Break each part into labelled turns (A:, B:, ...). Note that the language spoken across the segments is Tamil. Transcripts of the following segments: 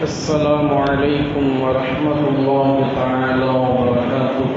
A: السلام عليكم ورحمة الله تعالى وبركاته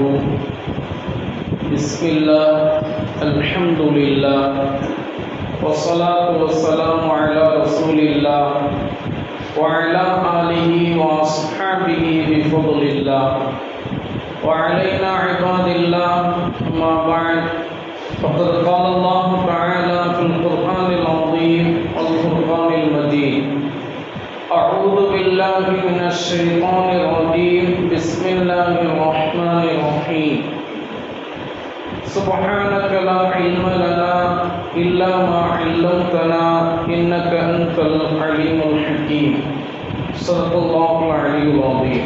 A: بسم الله الحمد لله والصلاة والسلام على رسول الله وعلى آله وأصحابه بفضل الله وعلينا عباد الله أما بعد فقد قال الله تعالى في القرآن العظيم والفرقان المجيد أعوذ بالله من الشيطان الرجيم بسم الله الرحمن الرحيم سبحانك لا علم لنا إلا ما علمتنا إنك أنت العليم الحكيم صدق الله العلي العظيم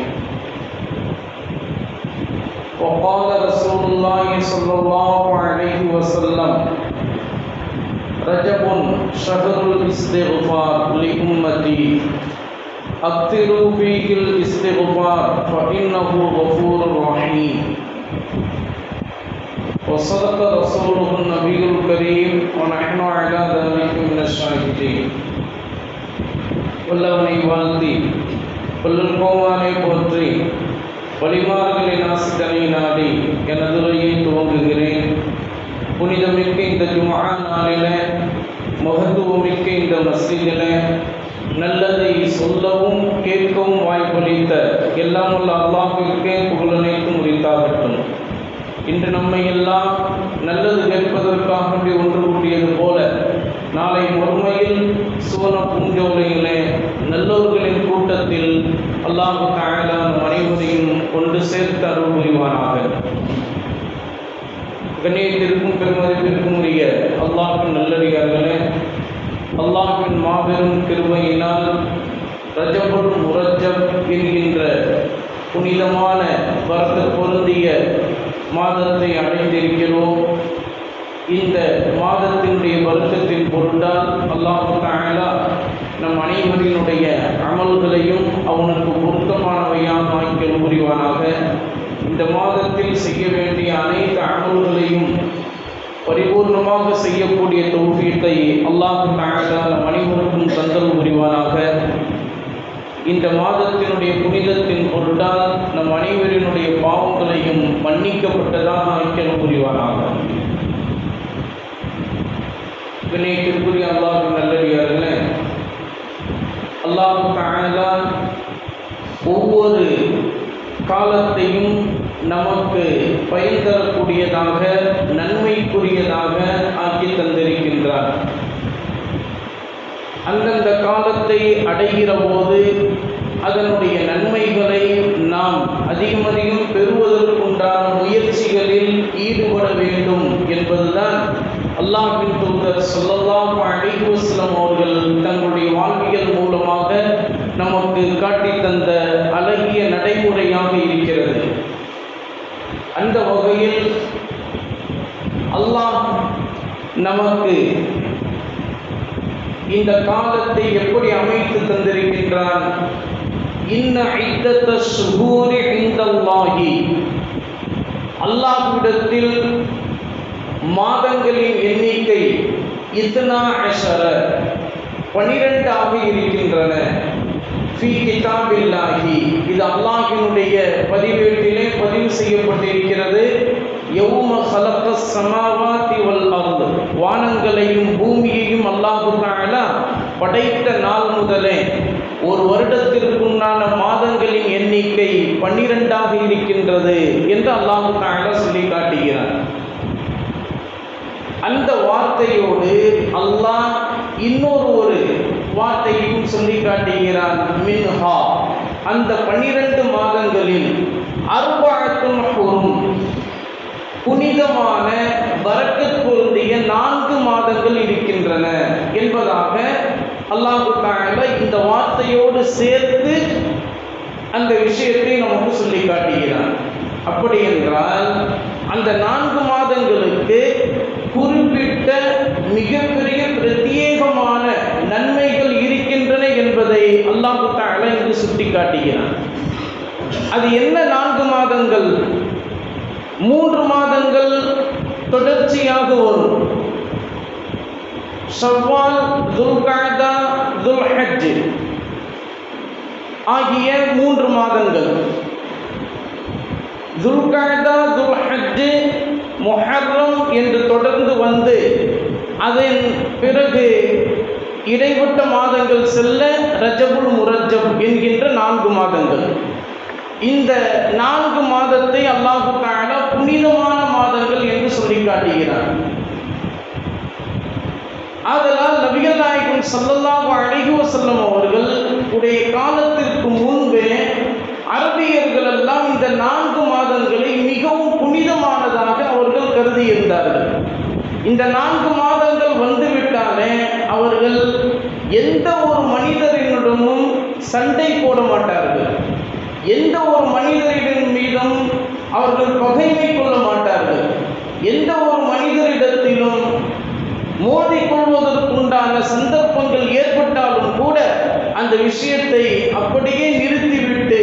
A: وقال رسول الله صلى الله عليه وسلم رجب شهر الاستغفار لأمتي أكثروا فيه الاستغفار فإنه غفور رحيم وصدق رسوله النبي الكريم ونحن على ذلك من الشاهدين வல்லவனை வாழ்த்தி வல்லல் கோவானை போற்றி வழிமாறுகளின் ஆசித்தனை நாடி எனது உரையை துவங்குகிறேன் புனிதமிக்க இந்த ஜுமா நாளில மகத்துவமிக்க இந்த மஸ்ஜிதில நல்லதை சொல்லவும் கேட்கவும் வாய்ப்பளித்த எல்லாம் உள்ள அல்லாஹிற்கே புகழனைத்து முடித்தாகட்டும் இன்று நம்மை எல்லாம் நல்லது கேட்பதற்காக வேண்டி ஒன்று கூட்டியது போல நாளை மறுமையில் சுவன பூஞ்சோலையிலே நல்லோர்களின் கூட்டத்தில் அல்லாஹு தாயலா அனைவரையும் கொண்டு சேர்த்து அருள் புரிவானாக கண்ணியத்திற்கும் பெருமதிப்பிற்கும் உரிய அல்லாஹின் நல்லடியார்களே அல்லாஹின் மாபெரும் கிருபையினால் ரஜபுல் முரஜப் என்கின்ற புனிதமான வரத்து பொருந்திய மாதத்தை அடைந்திருக்கிறோம் இந்த மாதத்தினுடைய வருத்தத்தின் பொருட்டால் அல்லாஹு தாயலா நம் அனைவரினுடைய அமல்களையும் அவனுக்கு பொருத்தமானவையாக ஆக்கியல் புரிவானாக இந்த மாதத்தில் செய்ய வேண்டிய அனைத்து அமல்களையும் பரிபூர்ணமாக செய்யக்கூடிய தௌஃபீத்தை அல்லாஹு தாயலா நம் அனைவருக்கும் தந்தல் புரிவானாக இந்த மாதத்தினுடைய புனிதத்தின் பொருட்டால் நம் அனைவரினுடைய பாவங்களையும் மன்னிக்கப்பட்டதாக ஆக்கியல் புரிவானாக கணேட்டிற்குரிய அல்லாஹு நல்லடியார்களே அல்லாஹு தாயலா ஒவ்வொரு காலத்தையும் நமக்கு பயன் தரக்கூடியதாக நன்மைக்குரியதாக ஆக்கி தந்திருக்கின்றார் அந்தந்த காலத்தை அடைகிற போது அதனுடைய நன்மைகளை நாம் அதிகம் அதிகம் பெறுவதற்குண்டான முயற்சிகளில் ஈடுபட வேண்டும் என்பதுதான் அல்லாஹின் தூதர் சொல்லல்லாஹு அலைஹி வஸல்லம் அவர்கள் தங்களுடைய வாழ்வியல் மூலமாக நமக்கு காட்டி தந்த அழகிய நடைமுறையாக இருக்கிறது அந்த வகையில் அல்லாஹ் நமக்கு இந்த காலத்தை எப்படி அமைத்து தந்திருக்கின்றான் இன்ன ஐத்தத்த சுகூரி இந்தல்லாஹி அல்லாஹ்விடத்தில் மாதங்களின் எண்ணிக்கை இத்தனா அஷர பனிரெண்டாக இருக்கின்றன ஃபி கிதாபில்லாஹி இது அல்லாஹினுடைய பதிவேட்டிலே பதிவு செய்யப்பட்டிருக்கிறது யௌம ஹலக்க சமாவாதி வல் அர்து வானங்களையும் பூமியையும் அல்லாஹு தஆலா படைத்த நாள் முதலே ஒரு வருடத்திற்குண்டான மாதங்களின் எண்ணிக்கை பன்னிரெண்டாக இருக்கின்றது என்று அல்லாஹு தஆலா சொல்லி காட்டுகிறார் அந்த வார்த்தையோடு அல்லாஹ் இன்னொரு ஒரு வார்த்தையும் சொல்லி காட்டுகிறான் மின்ஹா அந்த பன்னிரண்டு மாதங்களில் அருபாயத்தும் ஹுரும் புனிதமான வரக்கத் பொருந்திய நான்கு மாதங்கள் இருக்கின்றன என்பதாக அல்லாஹு தாயால இந்த வார்த்தையோடு சேர்த்து அந்த விஷயத்தை நமக்கு சொல்லி காட்டுகிறான் அப்படி என்றால் அந்த நான்கு மாதங்களுக்கு குறிப்பிட்ட மிகப்பெரிய பிரத்யேகமான நன்மைகள் இருக்கின்றன என்பதை அல்லாஹு தாயால இங்கு சுட்டி காட்டுகிறான் அது என்ன நான்கு மாதங்கள் மூன்று மாதங்கள் தொடர்ச்சியாக வரும் ஷவ்வால் துல்காதா துல்ஹஜ் ஆகிய மூன்று மாதங்கள் துல்கடா துல்ஹஜ் முஹர்ரம் என்று தொடர்ந்து வந்து அதன் பிறகு இடைப்பட்ட மாதங்கள் செல்ல ரஜபுல் முரஜப் என்கின்ற நான்கு மாதங்கள் இந்த நான்கு மாதத்தை அல்லாஹு தாலா புனிதமான மாதங்கள் என்று சொல்லி காட்டுகிறார் ஆதலால் நபிகள் நாயகம் ஸல்லல்லாஹு அலைஹி வஸல்லம் அவர்கள் உடைய காலத்திற்கு முன்பே அரபியர்கள் எல்லாம் இந்த நான்கு மாதங்களை மிகவும் புனிதமானதாக அவர்கள் கருதியிருந்தார்கள் இந்த நான்கு மாதங்கள் வந்துவிட்டாலே அவர்கள் எந்த ஒரு மனிதரிடமும் சண்டை போட மாட்டார்கள் எந்த ஒரு மனிதரின் மீதும் அவர்கள் பகைமை கொள்ள மாட்டார்கள் எந்த ஒரு மனிதரிடத்திலும் மோதிக்கொள்வதற்குண்டான சந்தர்ப்பங்கள் ஏற்பட்டாலும் கூட அந்த விஷயத்தை அப்படியே நிறுத்திவிட்டு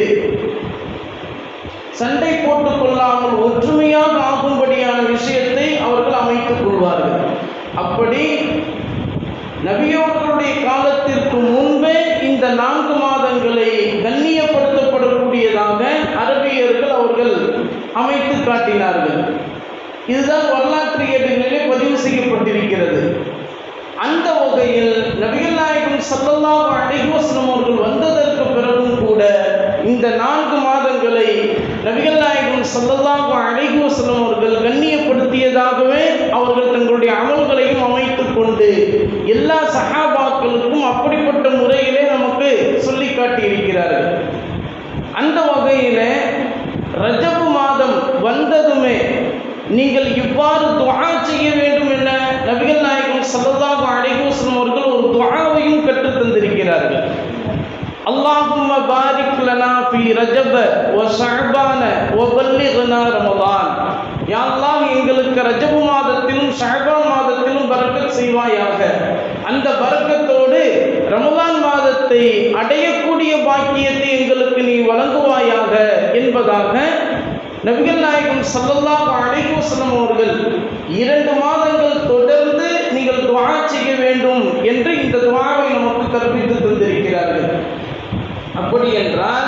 A: சண்டை போட்டுக் கொள்ளாமல் ஒற்றுமையாக ஆகும்படியான விஷயத்தை அவர்கள் அமைத்துக் கொள்வார்கள் அப்படி நபியோர்களுடைய காலத்திற்கு முன்பே இந்த நான்கு மாதங்களை கண்ணியப்படுத்தப்படக்கூடியதாக அரபியர்கள் அவர்கள் அமைத்து காட்டினார்கள் இதுதான் வரலாற்று ஏடுகளிலே பதிவு செய்யப்பட்டிருக்கிறது அந்த வகையில் நபிகள் நாயகம் ஸல்லல்லாஹு அலைஹி வஸல்லம் அவர்கள் வந்ததற்கு பிறகும் கூட இந்த நான்கு மாதங்களை நபிகள் நாயகம் ஸல்லல்லாஹு அலைஹி வஸல்லம் அவர்கள் கண்ணியப்படுத்தியதாகவே அவர்கள் தங்களுடைய அமல்களையும் அமைத்துக் கொண்டு எல்லா சஹாபாக்களுக்கும் அப்படிப்பட்ட முறையிலே நமக்கு சொல்லி காட்டியிருக்கிறார்கள் அந்த வகையிலே ரஜபு மாதம் வந்ததுமே நீங்கள் இவ்வாறு துஆ செய்ய வேண்டும் என நபிகள் நாயகம் ஸல்லல்லாஹு அலைஹி வஸல்லம் அவர்கள் ஒரு துஆவையும் கற்றுத் தந்திருக்கிறார்கள் அல்லாஹும்ம பாரிக் லனா ஃபீ ரஜப வ ஷஅபான வ பல்லிக்னா ரமலான் யா அல்லாஹ் எங்களுக்கு ரஜபு மாதத்திலும் ஷஅபான் மாதத்திலும் பரக்கத் செய்வாயாக அந்த பரக்கத்தோடு ரமலான் மாதத்தை அடையக்கூடிய பாக்கியத்தை எங்களுக்கு நீ வழங்குவாயாக என்பதாக நபிகள் நாயகம் ஸல்லல்லாஹு அலைஹி வஸல்லம் அவர்கள் இரண்டு மாதங்கள் தொடர்ந்து நீங்கள் துஆ செய்ய வேண்டும் என்று இந்த துஆவை நமக்கு கற்பித்து தந்திருக்கிறார்கள் அப்படி என்றால்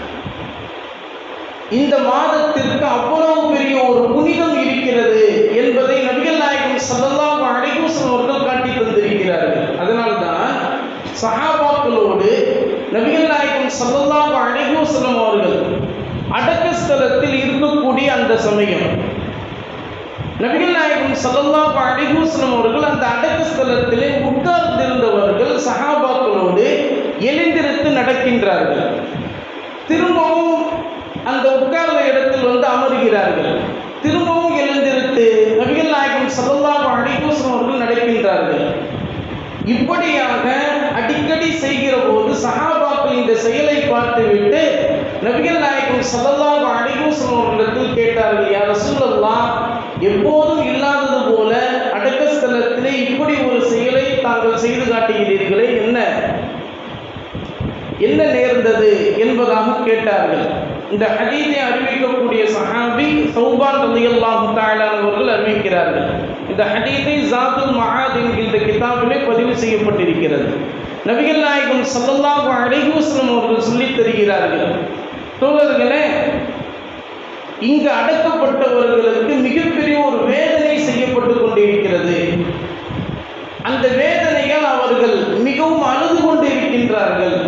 A: இந்த மாதத்திற்கு அவ்வளவு பெரிய ஒரு புனிதம் இருக்கிறது என்பதை நபிகள் நாயகம் ஸல்லல்லாஹு அலைஹி வஸல்லம் அவர்கள் காட்டி தந்திருக்கிறார்கள் அதனால்தான் சஹாபாக்களோடு நபிகள் நாயகம் ஸல்லல்லாஹு அலைஹி வஸல்லம் அவர்கள் அடக்கஸ்தலத்தில் இருக்கக்கூடிய அந்த சமயம் நபிகள் நாயகம் ஸல்லல்லாஹு அலைஹி வஸல்லம் அவர்கள் அந்த அடக்கஸ்தலத்திலே உட்கார்ந்திருந்தவர்கள் சஹாபாக்களோடு எழுந்திருத்து நடக்கின்றார்கள் திரும்பவும் அந்த உட்கார்ந்த இடத்தில் வந்து அமர்கிறார்கள் திரும்பவும் எழுந்திருத்து நபிகள் நாயகம் ஸல்லல்லாஹு அலைஹி வஸல்லம் அவர்கள் நடக்கின்றார்கள் இப்படியாக அடிக்கடி செய்கிற போது சஹாபாக்கள் இந்த செயலை பார்த்துவிட்டு நபிகள் நாயகம் ஸல்லல்லாஹு அலைஹி வஸல்லம் அவர்களிடத்தில் கேட்டார்கள் யா ரசூலல்லாஹ் எப்போதும் இல்லாதது போல அடக்கஸ்தலத்திலே இப்படி ஒரு செயலை தாங்கள் செய்து காட்டுகிறீர்களே என்ன என்ன நேர்ந்தது என்பதாக கேட்டார்கள் இந்த ஹதீஸை அறிவிக்கக்கூடிய சஹாபி சௌபான் ரலியல்லாஹு தஆலா அவர்கள் அறிவிக்கிறார்கள் இந்த ஹதீஸை ஜாதுல் மஆத் என்கின்ற கிதாபிலே பதிவு செய்யப்பட்டிருக்கிறது நபிகள் நாயகம் ஸல்லல்லாஹு அலைஹி வஸல்லம் அவர்கள் சொல்லித் தருகிறார்கள் தோழர்களே இங்கு அடக்கப்பட்டவர்களுக்கு மிகப்பெரிய ஒரு வேதனை செய்யப்பட்டு கொண்டிருக்கிறது அந்த வேதனையால் அவர்கள் மிகவும் அழுது கொண்டிருக்கின்றார்கள்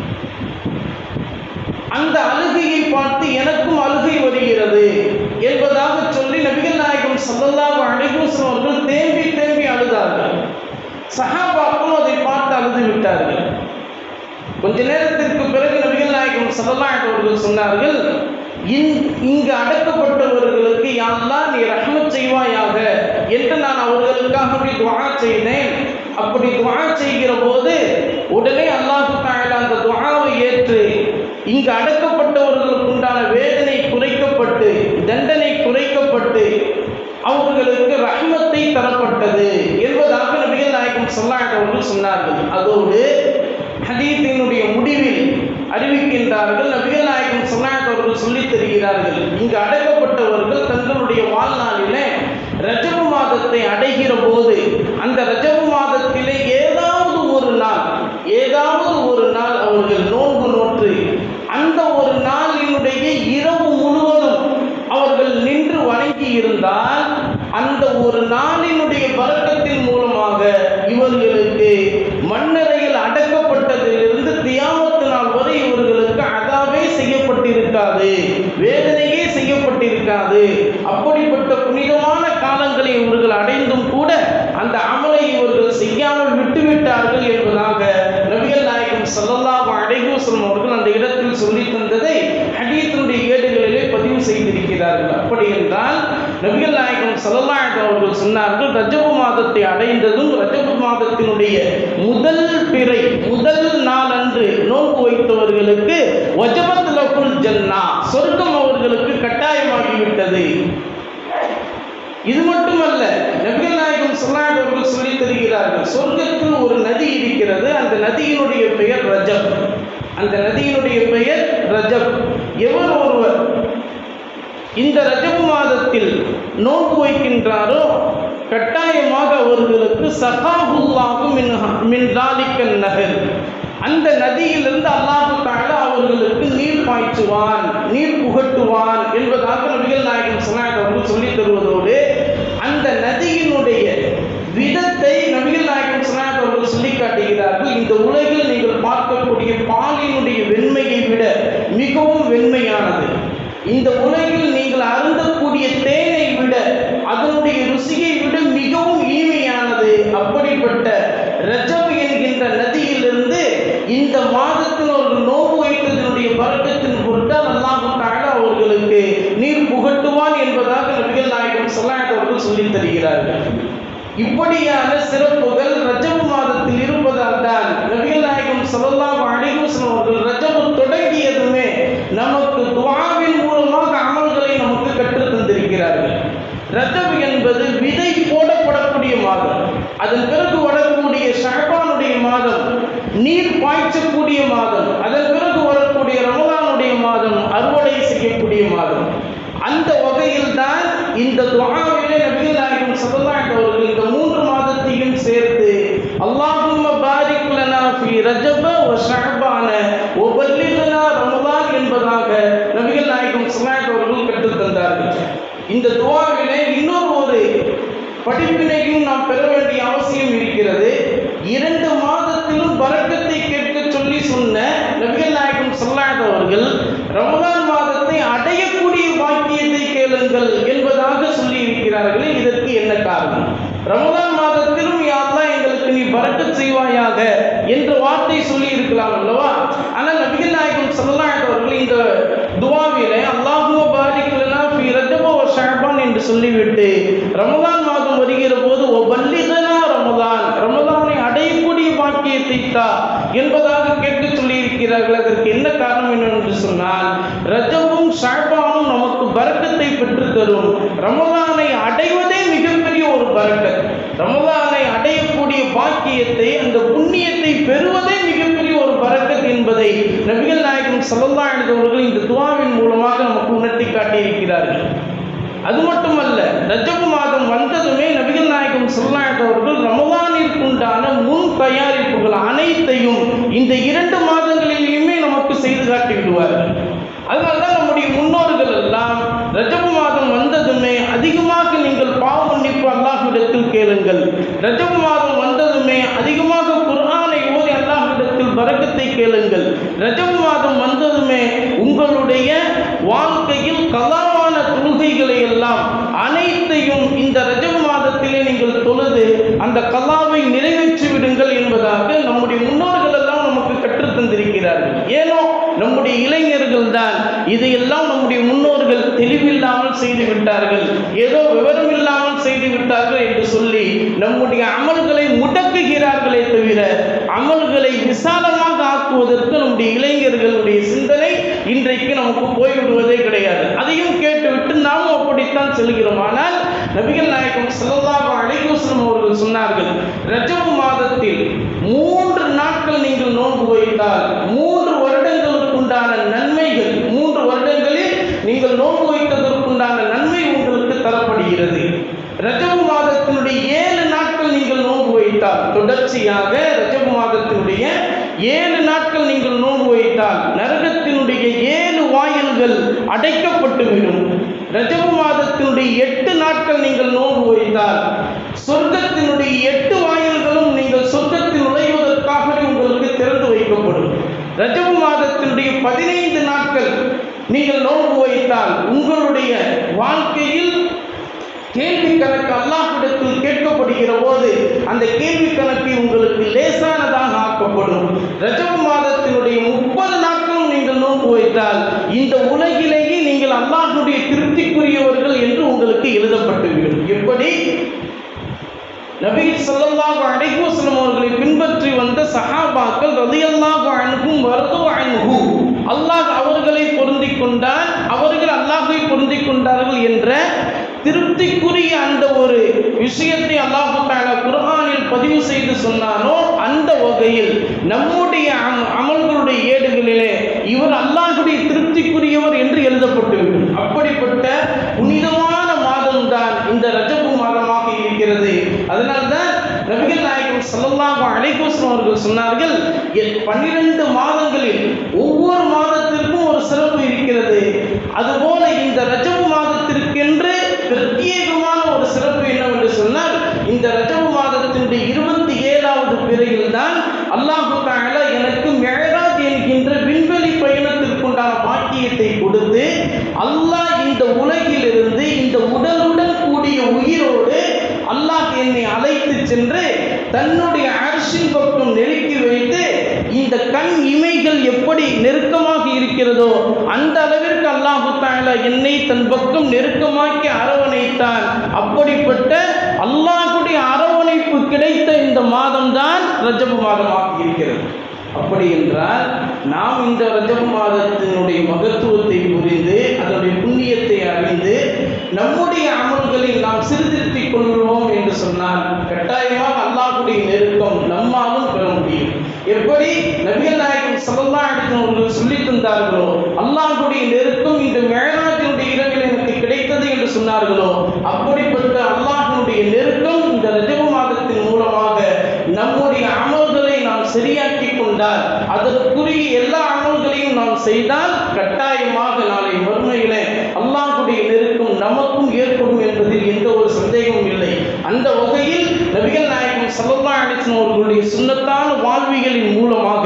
A: அந்த அழுகையை பார்த்து எனக்கும் அழுகை வருகிறது என்பதாக சொல்லி நபிகள் நாயகம் ஸல்லல்லாஹு அலைஹி வஸல்லம் அவர்கள் தேம்பி தேம்பி அழுதார்கள் சஹாபாக்களும் அதை பார்த்து அழுது விட்டார்கள் கொஞ்ச நேரத்திற்கு பிறகு நபிகள் நாயகம் ஸல்லல்லாஹு அலைஹி அவர்கள் சொன்னார்கள் இன்- இங்கு அடக்கப்பட்டவர்களுக்கு யாரெல்லாம் நீ ரஹ்மத் செய்வாயாக என்று நான் அவர்களுக்காக துவா செய்தேன் அப்படி துவா செய்கிற போது உடனே அல்லாஹு தஆலா அந்த துஆவை ஏற்று இங்கு அடக்கப்பட்டவர்களுக்கு உண்டான வேதனை குறைக்கப்பட்டு தண்டனை குறைக்கப்பட்டு அவர்களுக்கு ரஹ்மத்தை தரப்பட்டது என்பதாக நபிகள் நாயகம் ஸல்லல்லாஹு அவர்கள் சொன்னார்கள் அதோடு ஹதீஸினுடைய முடிவில் அறிவிக்கின்றார்கள் நபிகள் நாயகம் ஸல்லல்லாஹு அவர்கள் சொல்லித் தருகிறார்கள் இங்கு அடக்கப்பட்டவர்கள் தங்களுடைய வாழ்நாளிலே ரஜபு மாதத்தை அடைகிற போது அந்த ரஜபு மாதத்திலே ஏதாவது ஒரு நாள் ஏதாவது ஒரு நாள் அவர்கள் நோன்பு நோற்று என்றால் அந்த ஒரு நாளினுடைய பறக்கத்தின் மூலமாக இவர்களுக்கு மண்ணறையில் அடக்கப்பட்டதிலிருந்து தியாமத்து நாள் வரை இவர்களுக்கு அதாவே செய்யப்பட்டிருக்காது வேதனையே செய்யப்பட்டிருக்காது அப்படிப்பட்ட புனிதமான காலங்களை இவர்கள் அடைந்தும் கூட அந்த அமலை இவர்கள் செய்யாமல் விட்டுவிட்டார்கள் என்பதாக நபிகள் நாயகம் ஸல்லல்லாஹு அலைஹி வஸல்லம் அவர்கள் அந்த இடத்தில் சொல்லி தந்ததை ஹதீஸினுடைய ஏடுகளிலே பதிவு செய்திருக்கிறார்கள் அப்படி என்றால் நபிகள் நாயகம் ஸல்லல்லாஹு அலைஹி அவர்கள் சொன்னார்கள் ரஜபு மாதத்தை அடைந்ததும் ரஜபு மாதத்தினுடைய முதல் பிறை முதல் நாள் அன்று நோன்பு வைத்தவர்களுக்கு வஜபத் லகுல் ஜன்னா சொர்க்கம் அவர்களுக்கு கட்டாயமாகிவிட்டது இது மட்டுமல்ல நபிகள் நாயகம் சொல்லாட் அவர்கள் சொல்லி தருகிறார்கள் சொர்க்கத்தில் ஒரு நதி இருக்கிறது அந்த நதியினுடைய பெயர் ரஜப் அந்த நதியினுடைய பெயர் ரஜப் எவர் ஒருவர் இந்த ரஜப் மாதத்தில் நோன்பு வைக்கின்றாரோ கட்டாயமாக அவர்களுக்கு சகாஹுல்லாஹு மின் மின் தாலிக்கன் நகர் அந்த நதியிலிருந்து அல்லாஹு தாலா அவர்களுக்கு நீர் பாய்ச்சுவான் நீர் புகட்டுவான் என்பதாக நபிகள் நாயகம் சொன்னாங்க அவர்கள் சொல்லித் தருவதோடு அந்த நதியினுடைய விதத்தை நபிகள் நாயகம் சொன்னாங்க அவர்கள் சொல்லி காட்டுகிறார்கள் இந்த உலகில் நீங்கள் பார்க்கக்கூடிய பாலினுடைய வெண்மையை விட மிகவும் வெண்மையானது இந்த உலகில் நீங்கள் அருந்தக்கூடிய தேனை விட அதனுடைய ருசியை விட மிகவும் இனிமையானது அப்படிப்பட்ட ரஜப் என்கின்ற நதியிலிருந்து இந்த மாதத்தில் ஒரு நோன்பு வைத்ததனுடைய பறக்கத்தின் பொருட்டால் அல்லாஹு தஆலா அவர்களுக்கு நீர் புகட்டுவான் என்பதாக நபிகள் நாயகம் சொல்லாத அவர்கள் சொல்லித் தருகிறார்கள் இப்படியான சிறப்புகள் ரஜப் மாதத்தில் இருப்பதால் தான் நபிகள் நாயகம் ஸல்லல்லாஹு அலைஹி வஸல்லம் அவர்கள் ரஜப் தொடங்கியதுமே நமக்கு துஆவின் மூலமாக அமல்களை நமக்கு கற்றுத் தந்திருக்கிறார்கள் ரஜப் என்பது விதை போடப்படக்கூடிய மாதம் அதன் பிறகு வரக்கூடிய ஷாபானுடைய மாதம் நீர் பாய்ச்சக்கூடிய மாதம் அதன் பிறகு வரக்கூடிய ரமலானுடைய மாதம் அறுவடை செய்யக்கூடிய மாதம் அந்த வகையில் தான் இந்த துஆவிலே நபிகள் நாயகம் ஸல்லல்லாஹு அலைஹி அவர்கள் இந்த மூன்று மாதத்தையும் சேர்த்து அல்லாஹும்ம பாரிக் லனா ஃபீ ரஜப வ ஷஅபான வ பல்லிக்னா ரமலான் என்பதாக நபிகள் நாயகம் ஸல்லல்லாஹு அலைஹி அவர்கள் கற்றுத் தந்தார்கள் இந்த துஆவிலே இன்னொரு ஒரு படிப்பினையும் நாம் பெற வேண்டிய அவசியம் இருக்கிறது இரண்டு மாதத்திலும் பரக்கத்தை கேட்க சொல்லி சொன்ன நபிகள் நாயகம் சொல்லாத அவர்கள் ரமலான் மாதத்தை அடையக்கூடிய பாக்கியத்தை கேளுங்கள் என்பதாக சொல்லி இருக்கிறார்களே இதற்கு என்ன காரணம் ரமலான் மாதத்திலும் யாரெல்லாம் எங்களுக்கு நீ பரக்கத் செய்வாயாக என்ற வார்த்தை சொல்லி இருக்கலாம் அல்லவா ஆனால் நபிகள் நாயகம் ஸல்லல்லாஹு அவர்கள் இந்த துவாவிலே அல்லாஹுவ பாரிக் லனா ஃபீ ரஜப வ ஷஅபான் என்று சொல்லிவிட்டு ரமலான் மாதம் வருகிற போது ஒ பல்லிகனா ரமலான் ரமலானை அடையக்கூடிய பாக்கியத்தை தா என்பதாக கேட்டு சொல்லி இருக்கிறார்கள் அதற்கு என்ன காரணம் என்னவென்று சொன்னால் ரஜபும் ஷாபானும் நமக்கு பரக்கத்தை பெற்று தரும் ரமலானை அடைவதே மிகப்பெரிய ஒரு பரக்கத் ரமலானை அடையக்கூடிய பாக்கியத்தை அந்த புண்ணியத்தை பெறுவதே மிகப்பெரிய ஒரு பரக்கத் என்பதை நபிகள் நாயகம் ஸல்லல்லாஹு அலைஹி அவர்கள் இந்த துவாவின் மூலமாக நமக்கு உணர்த்தி காட்டியிருக்கிறார்கள் அது மட்டுமல்ல ரஜபு மாதம் வந்ததுமே நபிகள் நாயகம் ஸல்லல்லாஹு அவர்கள் ரமலானிற்குண்டான முன் தயாரிப்புகள் அனைத்தையும் இந்த இரண்டு மாதங்களிலேயுமே நமக்கு செய்து காட்டி விடுவார்கள் அதனால்தான் நம்முடைய முன்னோர்கள் எல்லாம் ரஜபு மாதம் வந்ததுமே அதிகமாக நீங்கள் பாவ மன்னிப்பு அல்லாஹ்விடத்தில் கேளுங்கள் ரஜபு மாதம் வந்ததுமே அதிகமாக குர்ஆனை ஓதி அல்லாஹ்விடத்தில் பரக்கத்தை கேளுங்கள் ரஜபு மாதம் வந்ததுமே உங்களுடைய வாழ்க்கையில் கலாவான தொழுகைகளை எல்லாம் அனைத்தையும் இந்த ரஜபு மாதத்திலே நீங்கள் தொழுது அந்த கலாவை நிறைவேற்றி விடுங்கள் என்பதாக நம்முடைய முன்னோர்கள் எல்லாம் நமக்கு கற்றுத் தந்திருக்கிறார்கள் ஏனோ நம்முடைய இளைஞர்கள் தான் இதையெல்லாம் நம்முடைய முன்னோர்கள் தெளிவில்லாமல் செய்து விட்டார்கள் ஏதோ விவரம் இல்லாமல் செய்து விட்டார்கள் என்று சொல்லி நம்முடைய அமல்களை முடக்குகிறார்களே தவிர அமல்களை விசாலமாக ஆக்குவதற்கு நம்முடைய இளைஞர்களுடைய சிந்தனை இன்றைக்கு நமக்கு போய்விடுவதே கிடையாது அதையும் கேட்டுவிட்டு நாமும் அப்படித்தான் செல்கிறோம் ஆனால் நபிகள் நாயகம் ஸல்லல்லாஹு அலைஹி வஸல்லம் அவர்கள் சொன்னார்கள் ரஜபு மாதத்தில் மூன்று நாட்கள் நீங்கள் நோன்பு வைத்தால் மூன்று வருடங்களுக்குண்டான நன்மைகள் மூன்று வருடங்களில் நீங்கள் நோன்பு வைத்ததற்குண்டான நன்மை உங்களுக்கு தரப்படுகிறது ரஜபு மாதத்தினுடைய ஏழு நாட்கள் நீங்கள் நோன்பு வைத்தால் தொடர்ச்சியாக ரஜபு மாதத்தினுடைய ஏழு நாட்கள் நீங்கள் நோன்பு வைத்தால் நரகத்தினுடைய ஏழு வாயில்கள் அடைக்கப்பட்டு விடும் ரஜப மாதத்தினுடைய எட்டு நாட்கள் நீங்கள் நோன்பு வைத்தால் சொர்க்கத்தினுடைய எட்டு வாயில்களும் நீங்கள் சொர்க்கத்தில் நுழைவதற்காகவே உங்களுக்கு திறந்து வைக்கப்படும் ரஜப மாதத்தினுடைய பதினைந்து நாட்கள் நீங்கள் நோன்பு வைத்தால் உங்களுடைய வாழ்க்கையில் கேள்வி கணக்கு அல்லாஹ்விடத்தில் கேட்கப்படுகிற போது அந்த கேள்வி கணக்கு உங்களுக்கு லேசானதாக ஆக்கப்படும் ரஜப மாதத்தினுடைய முப்பது நாட்களும் நீங்கள் நோன்பு வைத்தால் இந்த உலகிலேயே நீங்கள் அல்லாஹ்வுடைய திருப்திக்குரியவர்கள் என்று உங்களுக்கு எழுதப்பட்டுவிடும் எப்படி நபி ஸல்லல்லாஹு அலைஹி வஸல்லம் அவர்களை பின்பற்றி வந்த சஹாபாக்கள் ரலியல்லாஹு அன்ஹும் வரது அன்ஹு அல்லாஹ் அவர்களை பொருந்திக் கொண்டான் அவர்கள் அல்லாஹ்வை பொருந்திக் கொண்டார்கள் என்ற திருப்திக்குரிய அந்த ஒரு விஷயத்தை அல்லாஹு தஆலா குர்ஆனில் பதிவு செய்து சொன்னானோ அந்த வகையில் நம்முடைய அம- அமல்களுடைய ஏடுகளிலே இவர் அல்லாஹ்வுடைய திருப்திக்குரியவர் என்று எழுதப்பட்டுவிடும் அப்படிப்பட்ட புனிதமான மாதம் தான் இந்த ரஜபு மாதமாக இருக்கிறது அதனால்தான் நபிகள் நாயகம் ஸல்லல்லாஹு அலைஹி வஸல்லம் அவர்கள் சொன்னார்கள் எ- பன்னிரண்டு மாதங்களில் ஒவ்வொரு மாதத்திற்கும் ஒரு சிறப்பு இருக்கிறது அதுபோல இந்த ரஜபு மாதத்திற்கென்று பிரத்யேகமான ஒரு சிறப்பு என்னவென்று சொன்னால் இந்த ரஜபு மாதத்தினுடைய இருபத்தி ஏழாவது பிறையில் தான் அல்லாஹு தஆலா எனக்கு மெஹராஜ் என்கின்ற விண்வெளி பயணத்திற்குண்டான பாக்கியத்தை கொடுத்து அல்லாஹ் இந்த உலகிலிருந்து இந்த உடலுடன் கூடிய உயிரோடு அல்லாஹ் என்னை அழைத்து சென்று தன்னுடைய அரசின் பக்கம் நெருக்கி வைத்து இந்த கண் இமைகள் எப்படி நெருக்கமாக இருக்கிறதோ அந்த அளவிற்கு அல்லாஹு தஆலா என்னை தன் பக்கம் நெருக்கமாக்கி அரவணைத்தான் அப்படிப்பட்ட அல்லாஹ்வுடைய அரவணைப்பு கிடைத்த இந்த மாதம்தான் ரஜப மாதமாக இருக்கிறது அப்படி என்றால் நாம் இந்த ரஜப மாதத்தினுடைய மகத்துவத்தை புரிந்து அதனுடைய புண்ணியத்தை அறிந்து நம்முடைய அமல்களில் நாம் சீர்திருத்திக் கொள்கிறோம் என்று சொன்னால் கட்டாயமாக அல்லாஹ்வுடைய நெருக்கம் நம்மாலும் பெற முடியும் எப்படி நபிகள் நாயகம் ஸல்லல்லாஹு அலைஹி வஸல்லம் அவர்கள் சொல்லி தந்தார்களோ அல்லாஹ்வுடைய நெருக்கம் இந்த மேலாட்டினுடைய இரவில் எனக்கு கிடைத்தது என்று சொன்னார்களோ அப்படிப்பட்ட அல்லாஹ்வுடைய நெருக்கம் இந்த ரஜப மாதத்தின் மூலமாக நம்முடைய அமல்களை நாம் சரியாக்கி கொண்டால் அதற்குரிய எல்லா அமல்களையும் நாம் செய்தால் கட்டாயமாக நாளை மறுமையிலே அல்லாஹ்வுடைய நெருக்கம் நமக்கும் ஏற்படும் என்பதில் எந்த ஒரு சந்தேகமும் இல்லை அந்த வகையில் நபிகள் நாயகம் ஸல்லல்லாஹு அலைஹி வஸல்லம் அவர்களுடைய சுன்னத்தான வாழ்வியலின் மூலமாக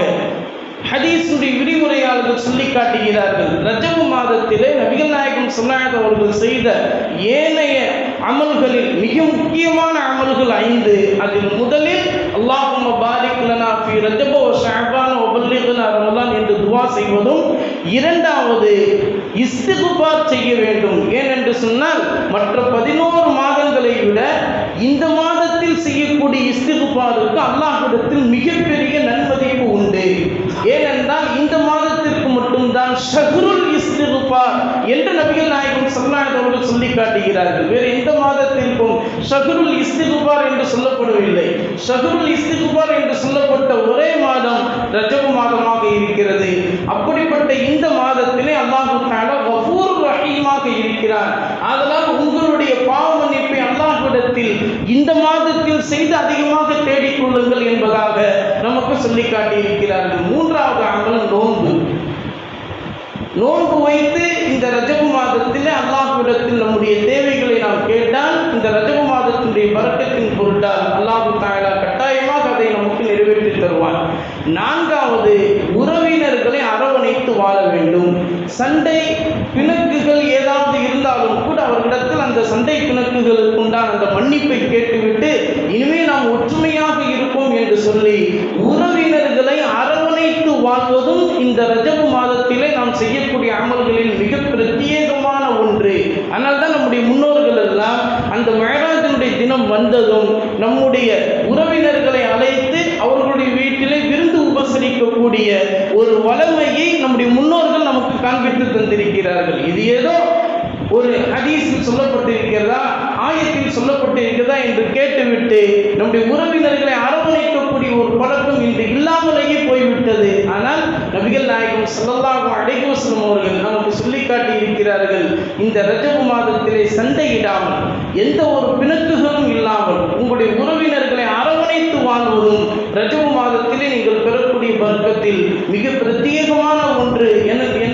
A: ஹதீஸுடைய விரிவுரையாளர்கள் சொல்லி காட்டுகிறார்கள் ரஜபு மாதத்திலே நபிகள் நாயகம் சொல்லாத அவர்கள் செய்த ஏனைய அமல்களில் மிக முக்கியமான அமல்கள் ஐந்து அதில் முதலில் அல்லாஹும்ம பாரிக் லனா ஃபி ரஜப வ ஷஅபான வ பல்லிக்னா ரமலான் என்று துஆ செய்வதும் இரண்டாவது இஸ்திகுபார் செய்ய வேண்டும் ஏனென்று சொன்னால் மற்ற பதினோரு மாதங்களை விட இந்த மாதத்தில் செய்யக்கூடிய இஸ்திகுபாருக்கு அல்லாஹ்விடத்தில் மிகப்பெரிய நன்மதிப்பு உண்டு ஏனென்றால் இந்த மாதத்திற்கு மட்டும்தான் ஷஹ்ருல் இஸ்திகுபார் என்று நபிகள் நாயகம் ஸல்லல்லாஹு அவர்கள் சொல்லி காட்டுகிறார்கள் வேறு எந்த மாதத்திற்கும் ஷஹ்ருல் இஸ்திகுபார் என்று சொல்லப்படவில்லை ஷஹ்ருல் இஸ்திகுபார் என்று சொல்லப்பட்ட ஒரே மாதம் ரஜப மாதமாக இருக்கிறது அப்படிப்பட்ட இந்த மாதத்திலே அல்லாஹு தஆலா கஃபூர் ரஹீமாக இருக்கிறார் ஆதலால் உங்களுடைய பாவ மன்னிப்பை அல்லாஹ்விடத்தில் இந்த மாதத்தில் செய்து அதிகமாக தேடிக்கொள்ளுங்கள் என்பதாக நமக்கு சொல்லி காட்டியிருக்கிறார்கள் மூன்றாவது அமல் நோன்பு நோன்பு வைத்து இந்த ரஜபு மாதத்தில் அல்லாஹ்விடத்தில் நம்முடைய தேவைகளை நாம் கேட்டால் இந்த ரஜபு மாதத்தினுடைய பறக்கத்தின் பொருட்டால் அல்லாஹு தாயலா கட்டாயமாக அதை நமக்கு நிறைவேற்றி தருவான் நான்காவது உறவினர்களை அரவணைத்து வாழ வேண்டும் சண்டை பிணக்குகள் ஏதாவது இருந்தாலும் கூட அவர்களிடத்தில் அந்த சண்டை பிணக்குகளுக்கு உண்டான அந்த மன்னிப்பை கேட்டுவிட்டு இனிமே நாம் ஒற்றுமையாக இருப்போம் என்று சொல்லி உறவினர்களை அரவணைத்து வாழ்வதும் இந்த ரஜபு மாதத்திலே நாம் செய்யக்கூடிய அமல்களில் மிக பிரத்யேகமான ஒன்று அதனால தான் நம்முடைய முன்னோர்கள் எல்லாம் அந்த மேராஜனுடைய தினம் வந்ததும் நம்முடைய உறவினர்களை அழைத்து அவர்களுடைய வீட்டிலே விருந்து உபசரிக்கக்கூடிய ஒரு வளமையை நம்முடைய முன்னோர்கள் நமக்கு காண்பித்து தந்திருக்கிறார்கள் இது ஏதோ ஒரு ஹதீஸில் சொல்லப்பட்டிருக்கிறதா ஆயத்தில் சொல்லப்பட்டிருக்கிறதா என்று கேட்டுவிட்டு நம்முடைய உறவினர்களை அரவணைக்கக்கூடிய ஒரு பழக்கம் இன்று இல்லாமலேயே போய்விட்டது ஆனால் நபிகள் நாயகம் ஸல்லல்லாஹு அலைஹி வஸல்லம் அவர்கள் நமக்கு சொல்லி காட்டி இருக்கிறார்கள் இந்த ரஜபு மாதத்திலே சண்டையிடாமல் எந்த ஒரு பிணக்குகளும் இல்லாமல் உங்களுடைய உறவினர்களை அரவணைத்து வாழ்வதும் ரஜபு மாதத்திலே நீங்கள் பெறக்கூடிய வர்க்கத்தில் மிக பிரத்யேகமான ஒன்று என- என்று நமக்கு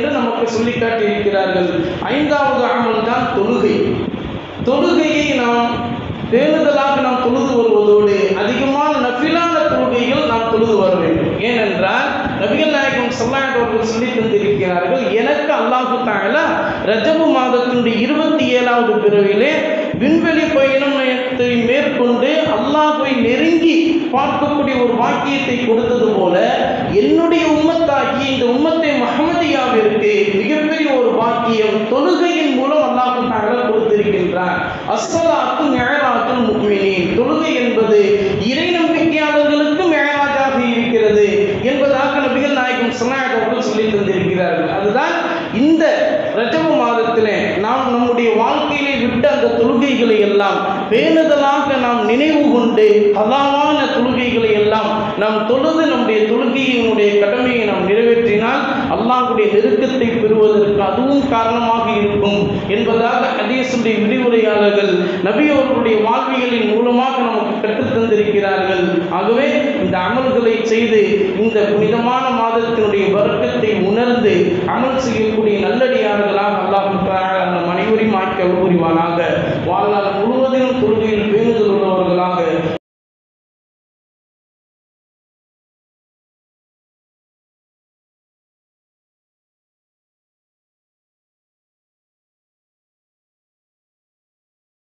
A: அவர்கள் சொல்லி காட்டியிருக்கிறார்கள் ஐந்தாவது அமல் தான் தொழுகை தொழுகையை நாம் பேணுதலாக நாம் தொழுது வருவதோடு அதிகமான நஃபிலான தொழுகைகள் நாம் தொழுது வர வேண்டும் ஏனென்றால் நபிகள் நாயகம் சொல்லாட் அவர்கள் சொல்லி தந்திருக்கிறார்கள் எனக்கு அல்லாஹு தாலா ரஜபு மாதத்தினுடைய இருபத்தி ஏழாவது பிறவிலே விண்வெளி பயணத்தை மேற்கொண்டு அல்லாஹுவை நெருங்கி பார்க்கக்கூடிய ஒரு வாக்கியத்தை கொடுத்தது போல என்னுடைய உம்மத்தாகி இந்த உம்மத்தை மஹமதியாவிற்கு மிகப்பெரிய ஒரு வாக்கியம் தொழுகையின் மூலம் அல்லாஹு தாலா கொடுத்திருக்கின்றார் அஸ்ஸலாத்து மேராத்துல் முக்மினின் தொழுகை என்பது இறை நம்பிக்கையாளர்களுக்கு மேராஜாக இருக்கிறது என்பதாக நபிகள் நாயகம் சொன்னாங்க அவர்கள் சொல்லி தந்திருக்கிறார்கள் அதுதான் இந்த ரஜபு மாதத்திலே நாம் நம்முடைய வாழ்க்கையிலே விட்ட அந்த தொழுகைகளை எல்லாம் பேணுதலாக நாம் நினைவு கொண்டு பலாவான தொழுகைகளை எல்லாம் நாம் தொழுது நம்முடைய தொழுகையினுடைய கடமையை நாம் நிறைவேற்றினால் அல்லாஹ்வுடைய நெருக்கத்தை பெறுவதற்கு அதுவும் காரணமாக இருக்கும் என்பதாக ஹதீஸுடைய விரிவுரையாளர்கள் நபி அவர்களுடைய வாழ்வியலின் மூலமாக நமக்கு கற்றுத் தந்திருக்கிறார்கள் ஆகவே இந்த அமல்களை செய்து இந்த புனிதமான மாதத்தினுடைய வர்க்கத்தை உணர்ந்து அமல் செய்யக்கூடிய நல்லடியார்களாக அல்லாஹ் நம் அனைவரையும் ஆக்கி அருள் புரிவானாக வாழ்நாள்